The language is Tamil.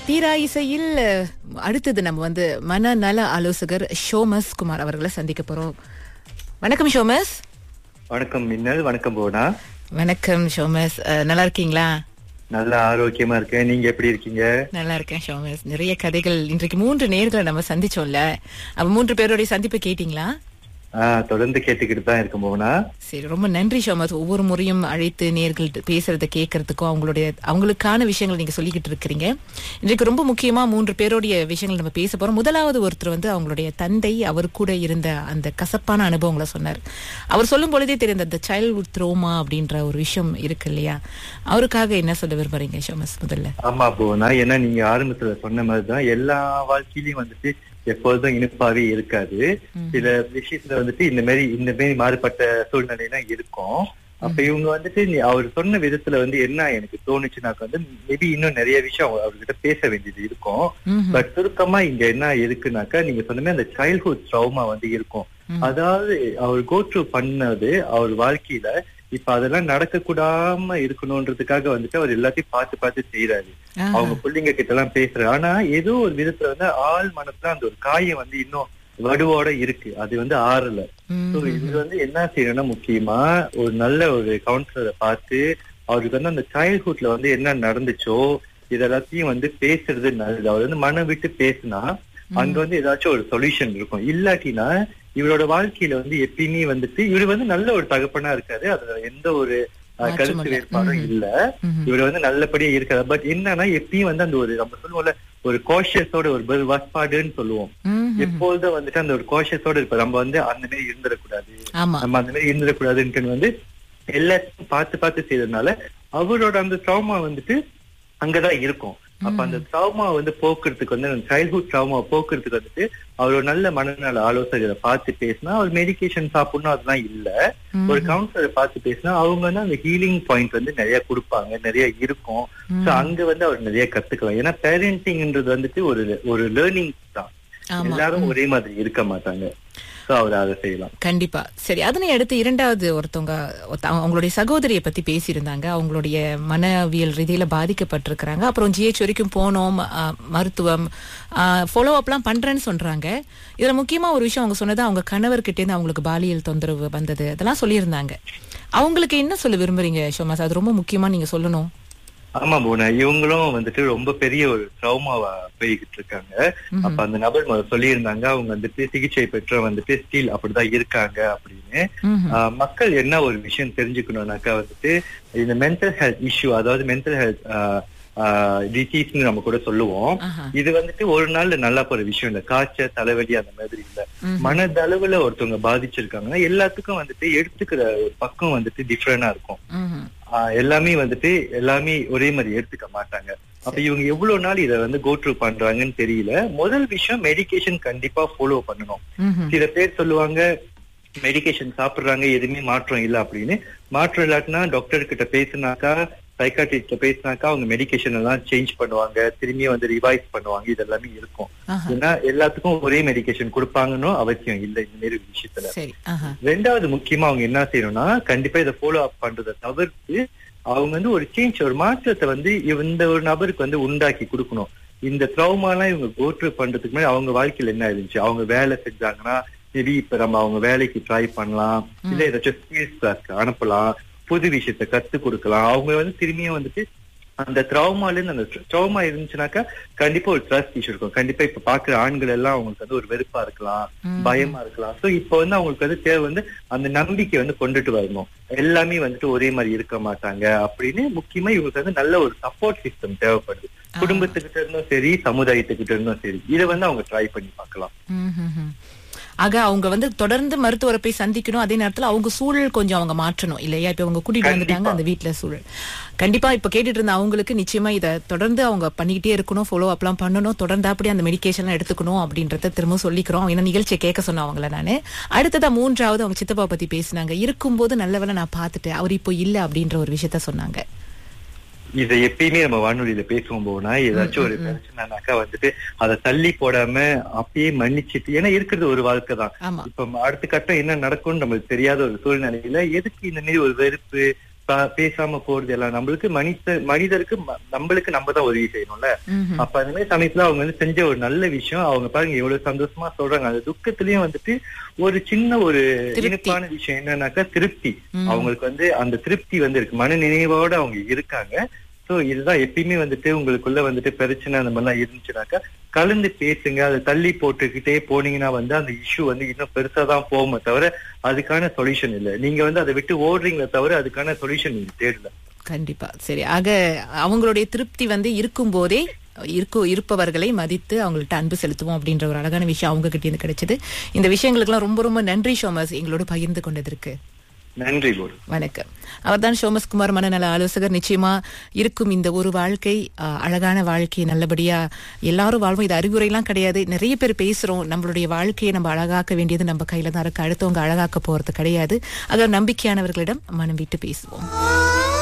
தீரா இசையில் அஹ், அடுத்தது நம்ம வந்து மனநல ஆலோசகர் ஷோமஸ் குமார் அவர்களை சந்திக்க போறோம் வணக்கம் ஷோமஸ் வணக்கம் மின்னல் வணக்கம் போனா வணக்கம் ஷோமஸ் அஹ், நல்லா இருக்கீங்களா நல்ல ஆரோக்கியமா இருக்கேன் நீங்க எப்படி இருக்கீங்க நல்லா இருக்கேன் ஷோமஸ் நிறைய கதைகள் இன்றைக்கு மூன்று நேர்களை நம்ம சந்திச்சோம்ல அப்ப மூன்று பேருடைய சந்திப்பு கேட்டீங்களா ஆஹ் தொடர்ந்து கேட்டுக்கிட்டு தான் இருக்கும் போனா சரி ரொம்ப நன்றி ஷோமஸ் ஒவ்வொரு முறையும் அழைத்து நேர்கள் பேசுறத கேட்கறதுக்கும் அவங்களுடைய அவங்களுக்கான விஷயங்கள் நீங்க சொல்லிக்கிட்டு இருக்கிறீங்க இன்றைக்கு ரொம்ப முக்கியமா மூன்று பேருடைய விஷயங்கள் நம்ம பேச போறோம் முதலாவது ஒருத்தர் வந்து அவங்களுடைய தந்தை அவர் கூட இருந்த அந்த கசப்பான அனுபவங்களை சொன்னார் அவர் சொல்லும் பொழுதே தெரிந்த அந்த சைல்ட்ஹுட் த்ரோமா அப்படின்ற ஒரு விஷயம் இருக்கு இல்லையா அவருக்காக என்ன சொல்ல விரும்புறீங்க ஷோமஸ் முதல்ல ஆமா போனா ஏன்னா நீங்க ஆரம்பத்துல சொன்ன மாதிரிதான் எல்லா வாழ்க்கையிலயும் வந்துட்டு எப்பொழுதும் இனிப்பாவே இருக்காது சில விஷயத்துல வந்துட்டு இந்த மாதிரி இந்த மாதிரி மாறுபட்ட சூழ்நிலையெல்லாம் இருக்கும் அப்ப இவங்க வந்துட்டு நீ- அவர் சொன்ன விதத்துல வந்து என்ன எனக்கு தோணுச்சுனாக்க வந்து மேபி இன்னும் நிறைய விஷயம் அவங்க- அவர்கிட்ட பேச வேண்டியது இருக்கும் ம்ஹும். பட் சுருக்கமா இங்க என்ன இருக்குனாக்கா நீங்க சொன்ன மாதிரி அந்த சைல்ட்ஹுட் ட்ரௌமா வந்து இருக்கும் அதாவது அவர் கோ த்ரூ பண்ணது அவர் வாழ்க்கையில இப்ப அதெல்லாம் நடக்க கூடாம இருக்கணும்ன்றதுக்காக வந்துட்டு அவர் எல்லாத்தையும் பார்த்து பார்த்து செய்யறாரு ஆஹா. அவங்க பிள்ளைங்க கிட்ட எல்லாம் பேசுறாரு ஆனா ஏதோ ஒரு விதத்துல வந்து ஆள் மனசுல அந்த ஒரு காயம் வந்து இன்னும் வடுவோட இருக்கு அது வந்து ஆறல ம். So, இது வந்து என்ன செய்யணும்னா முக்கியமா ஒரு நல்ல ஒரு கவுன்சிலரை பார்த்து அவருக்கு வந்து அந்த சைல்ட்ஹுட்ல வந்து என்ன நடந்துச்சோ இது எல்லாத்தையும் வந்து பேசுறது நல்லது அவர் வந்து மனம் விட்டு பேசினா அங்க வந்து ஏதாச்சும் ஒரு சொல்யூஷன் இருக்கும் இல்லாட்டினா இவரோட வாழ்க்கையில வந்து எப்பயுமே வந்துட்டு இவர் வந்து நல்ல ஒரு தகப்பனா இருக்காரு அதுல எந்த ஒரு அஹ், மாற்றம் கருத்து இல்ல. வேறுபாடும் ம்ஹும். இல்ல ம்ஹும். இவர் வந்து நல்லபடியா இருக்காரு பட் என்னன்னா எப்பயும் வந்து அந்த ஒரு நம்ம சொல்லுவோம்ல ஒரு கோஷியஸோட ஒரு ப- வஸ்பாடுன்னு சொல்லுவோம் ம்ஹும். எப்பொழுதும் வந்துட்டு அந்த ஒரு கோஷியஸோட இருப்போம் நம்ம வந்து அந்த மாதிரி இருந்துடக்கூடாது ஆமா நம்ம அந்த மாதிரி இருந்துடக்கூடாதுன்ட்டு வந்து எல்லாத்தையும் பார்த்து பார்த்து செய்யறதுனால அவரோட அந்த ட்ராமா வந்துட்டு அங்கதான் இருக்கும் அப்ப அந்த ட்ராமா வந்து போக்குறதுக்கு வந்து அந்த சைல்ட்ஹுட் ட்ராமா போக்குறதுக்கு வந்துட்டு அவர் ஒரு நல்ல மனநல ஆலோசகரை பார்த்து பேசினா அவர் மெடிகேஷன் சாப்பிடணும் அதெல்லாம் இல்ல ஒரு கவுன்சிலரை பார்த்து பேசினா அவங்க வந்து அந்த ஹீலிங் பாயிண்ட் வந்து நிறைய கொடுப்பாங்க நிறைய இருக்கும் சோ அங்க வந்து அவர் நிறைய கத்துக்கலாம் ஏன்னா பேரண்டிங்ன்றது வந்துட்டு ஒரு ஒரு லேர்னிங் தான் ஆமா. எல்லாரும் ஒரே மாதிரி இருக்க மாட்டாங்க சோ அவர் அதை செய்யலாம் கண்டிப்பா சரி அதனை அடுத்து இரண்டாவது ஒருத்தவங்க ஒருத்த- அவங்களுடைய சகோதரியை பத்தி பேசியிருந்தாங்க அவங்களுடைய மனவியல் ரீதியில பாதிக்கப்பட்டிருக்கிறாங்க அப்புறம் ஜிஹெச் வரைக்கும் போனோம் ஆ, மருத்துவம் ஃபாலோ அப்லாம் பண்றேன்னு சொல்றாங்க இதுல முக்கியமா ஒரு விஷயம் அவங்க சொன்னது அவங்க கணவர்கிட்ட இருந்து அவங்களுக்கு பாலியல் தொந்தரவு வந்தது அதெல்லாம் சொல்லியிருந்தாங்க அவங்களுக்கு என்ன சொல்ல விரும்புறீங்க ஷோமாஸ் அது ரொம்ப முக்கியமா நீங்க சொல்லணும் ஆமா போனா இவங்களும் வந்துட்டு ரொம்ப பெரிய ஒரு ட்ரௌமாவா போய்கிட்டு இருக்காங்க அப்ப அந்த நபர் முதல்ல சொல்லியிருந்தாங்க அவங்க வந்துட்டு சிகிச்சை பெற்ற வந்துட்டு ஸ்டீல் அப்படிதான் இருக்காங்க அப்படின்னு ம்ஹும். ஆஹ் மக்கள் என்ன ஒரு விஷயம் தெரிஞ்சுக்கணும்னாக்கா வந்துட்டு இந்த மென்டல் ஹெல்த் இஷ்யூ அதாவது மென்டல் ஹெல்த் டிசீஸ்னு நம்ம கூட சொல்லுவோம் ஆஹா. இது வந்துட்டு ஒரு நாள்ல நல்லா போற விஷயம் இல்ல காய்ச்சல் தலைவலி அந்த மாதிரி இல்ல மனதளவுல ஒருத்தவங்க பாதிச்சிருக்காங்கன்னா எல்லாத்துக்கும் வந்துட்டு எடுத்துக்கிற ஒரு பக்கம் வந்துட்டு டிஃப்ரெண்டா இருக்கும் ம்ஹும். ஆஹ் எல்லாமே வந்துட்டு எல்லாமே ஒரே மாதிரி எடுத்துக்க மாட்டாங்க அப்ப இவங்க எவ்வளவு நாள் இதை வந்து கோ த்ரூ பண்றாங்கன்னு தெரியல முதல் விஷயம் மெடிகேஷன் கண்டிப்பா ஃபாலோ பண்ணணும் ம்ஹும். சில பேர் சொல்லுவாங்க மெடிகேஷன் சாப்பிடுறாங்க எதுவுமே மாற்றம் இல்ல அப்படின்னு மாற்றம் இல்லாட்டினா டாக்டர் கிட்ட பேசினாக்கா சைக்காட்ரிஸ்ட பேசினாக்கா அவங்க மெடிகேஷன் எல்லாம் சேஞ்ச் பண்ணுவாங்க திரும்பியும் வந்து ரிவைஸ் பண்ணுவாங்க இது எல்லாமே இருக்கும் ஆஹா. ஏன்னா எல்லாத்துக்கும் ஒரே மெடிகேஷன் கொடுப்பாங்கன்னு அவசியம் இல்லை இந்த மாதிரி விஷயத்துல சரி ஆஹா ரெண்டாவது முக்கியமா அவங்க என்ன செய்யணும்னா கண்டிப்பா இதை ஃபாலோ அப் பண்றதை தவிர்த்து அவங்க வந்து ஒரு சேஞ்ச் ஒரு மாற்றத்தை வந்து இந்த ஒரு நபருக்கு வந்து உண்டாக்கி கொடுக்கணும் இந்த ட்ரௌமாலாம் இவங்க கோட்ரு பண்றதுக்கு முன்னாடி அவங்க வாழ்க்கையில என்ன இருந்துச்சு அவங்க வேலை செஞ்சாங்கன்னா மேபி இப்ப நம்ம அவங்க வேலைக்கு ட்ரை பண்ணலாம் இல்ல ஏதாச்சும் ஸ்கில்ஸ் கிளாஸ்க்கு அனுப்பலாம் புது விஷயத்த கத்து கொடுக்கலாம் அவங்க வந்து திரும்பியும் வந்துட்டு அந்த ட்ரௌமால இருந்து அந்த ட்ரௌமா இருந்துச்சுனாக்கா கண்டிப்பா ஒரு ட்ரஸ்ட் இஷ்யூ இருக்கும் கண்டிப்பா இப்ப பாக்குற ஆண்கள் எல்லாம் அவங்களுக்கு வந்து ஒரு வெறுப்பா இருக்கலாம் பயமா இருக்கலாம் சோ இப்போ வந்து அவங்களுக்கு வந்து தேவை வந்து அந்த நம்பிக்கை வந்து கொண்டுட்டு வரணும் எல்லாமே வந்துட்டு ஒரே மாதிரி இருக்க மாட்டாங்க அப்படின்னு முக்கியமா இவங்களுக்கு வந்து நல்ல ஒரு சப்போர்ட் சிஸ்டம் தேவைப்படுது குடும்பத்துக்கிட்ட இருந்தும் சரி சமுதாயத்துக்கிட்ட இருந்தும் சரி இதை வந்து அவங்க ட்ரை பண்ணி பார்க்கலாம் ம்ஹும்ஹும். ஆக அவங்க வந்து தொடர்ந்து மருத்துவரை போய் சந்திக்கணும் அதே நேரத்துல அவங்க சூழல் கொஞ்சம் அவங்க மாற்றணும் இல்லையா இப்ப அவங்க கூட்டிட்டு வந்துட்டாங்க அந்த வீட்ல சூழல் கண்டிப்பா இப்ப கேட்டுட்டு இருந்த அவங்களுக்கு நிச்சயமா இத தொடர்ந்து அவங்க பண்ணிக்கிட்டே இருக்கணும் ஃபாலோ அப்லாம் பண்ணணும் தொடர்ந்து அப்படி அந்த மெடிகேஷன் எடுத்துக்கணும் அப்படின்றத திரும்ப சொல்லிக்கிறோம் ஏன்னா நிகழ்ச்சியை கேட்க சொன்ன அவங்கள நானு அடுத்ததா மூன்றாவது அவங்க சித்தப்பா பத்தி பேசினாங்க இருக்கும்போது நல்லவேளை நான் பார்த்துட்டேன் அவர் இப்போ இல்ல அப்படின்ற ஒரு விஷயத்த சொன்னாங்க இதை எப்பயுமே நம்ம வானொலியில பேசுவோம் போனா ஏதாச்சும் ஒரு பிரச்சனைனாக்கா வந்துட்டு அதை தள்ளி போடாம அப்பயே மன்னிச்சிட்டு ஏன்னா இருக்கிறது ஒரு வாழ்க்கை தான் ஆமா இப்ப அடுத்த கட்டம் என்ன நடக்கும்னு நம்மளுக்கு தெரியாத ஒரு சூழ்நிலையில எதுக்கு இந்த மாதிரி ஒரு வெறுப்பு ப- பேசாம போறது எல்லாம் நம்மளுக்கு மனித மனிதருக்கு ம- நம்மளுக்கு நம்ம தான் உதவி செய்யணும்ல ம்ஹும். அப்ப அந்த மாதிரி சமயத்துல அவங்க வந்து செஞ்ச ஒரு நல்ல விஷயம் அவங்க பாருங்க எவ்வளவு சந்தோஷமா சொல்றாங்க அந்த துக்கத்திலயும் வந்துட்டு ஒரு சின்ன ஒரு திருப்தி. இனிப்பான விஷயம் என்னன்னாக்கா திருப்தி அவங்களுக்கு வந்து அந்த திருப்தி வந்து இருக்கு மன நினைவோட அவங்க இருக்காங்க சோ இதுதான் எப்பயுமே வந்துட்டு உங்களுக்குள்ள வந்துட்டு பிரச்சனை அந்த மாதிரிலாம் இருந்துச்சுனாக்கா கலந்து பேசுங்க அதை தள்ளி போட்டுக்கிட்டே போனீங்கன்னா வந்து அந்த இஷ்யூ வந்து இன்னும் பெருசா தான் போகுமே தவிர அதுக்கான சொல்யூஷன் இல்ல நீங்க வந்து அதை விட்டு ஓடுறீங்களே தவிர அதுக்கான சொல்யூஷன் நீங்க தேடல கண்டிப்பா சரி ஆக அவங்களுடைய திருப்தி வந்து இருக்கும் போதே இருக்கு இருப்பவர்களை மதித்து அவங்கள்ட்ட அன்பு செலுத்துவோம் அப்படின்ற ஒரு அழகான விஷயம் அவங்க கிட்ட இருந்து கிடைச்சது இந்த விஷயங்களுக்கெல்லாம் ரொம்ப ரொம்ப நன்றி ஷோமஸ் எங்களோட பகிர்ந்து கொண்டதற்கு நன்றி போல் வணக்கம் அவர்தான் சோமஸ்குமார் மனநல ஆலோசகர் நிச்சயமா இருக்கும் இந்த ஒரு வாழ்க்கை அஹ், அழகான வாழ்க்கை நல்லபடியா எல்லாரும் வாழ்வோம் இது அறிவுரைலாம் கிடையாது நிறைய பேர் பேசுறோம் நம்மளுடைய வாழ்க்கையை நம்ம அழகாக்க வேண்டியது நம்ம கையில தான் இருக்கு அடுத்தவங்க அழகாக்க போறது கிடையாது அதாவது நம்பிக்கையானவர்களிடம் மனம் விட்டு பேசுவோம்